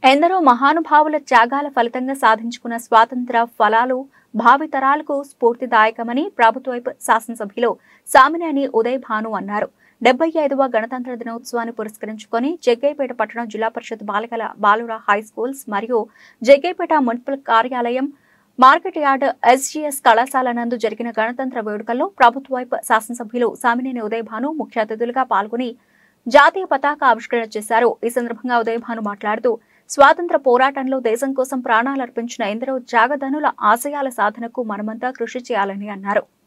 ఎందరో మహానుభావుల త్యాగాల ఫలితంగా సాధించుకున్న స్వాతంత్ర ఫలాలు భావితరాలకు స్ఫూర్తిదాయకమని ప్రభుత్వ శాసనసభ్యులు సామినేని ఉదయ్ భాను అన్నారు డెబ్బై ఐదవ గణతంత్ర దినోత్సవాన్ని పురస్కరించుకొని జగ్గైపేట పట్టణం జిల్లా పరిషత్ బాలికల బాలుర హై స్కూల్స్ మరియు జగ్గైపేట మున్సిపల్ కార్యాలయం మార్కెట్ యార్డ్ ఎస్జీఎస్ కళాశాల నందు జరిగిన గణతంత్ర వేడుకల్లో ప్రభుత్వ శాసనసభ్యులు సామినేని ఉదయ్ భాను ముఖ్య అతిథులుగా పాల్గొని జాతీయ పతాక ఆవిష్కరణ చేశారు ఈ సందర్భంగా ఉదయ్ భాను మాట్లాడుతూ స్వాతంత్ర పోరాటంలో దేశం కోసం ప్రాణాలర్పించిన ఎందరో త్యాగధనుల ఆశయాల సాధనకు మనమంతా కృషి చేయాలని అన్నారు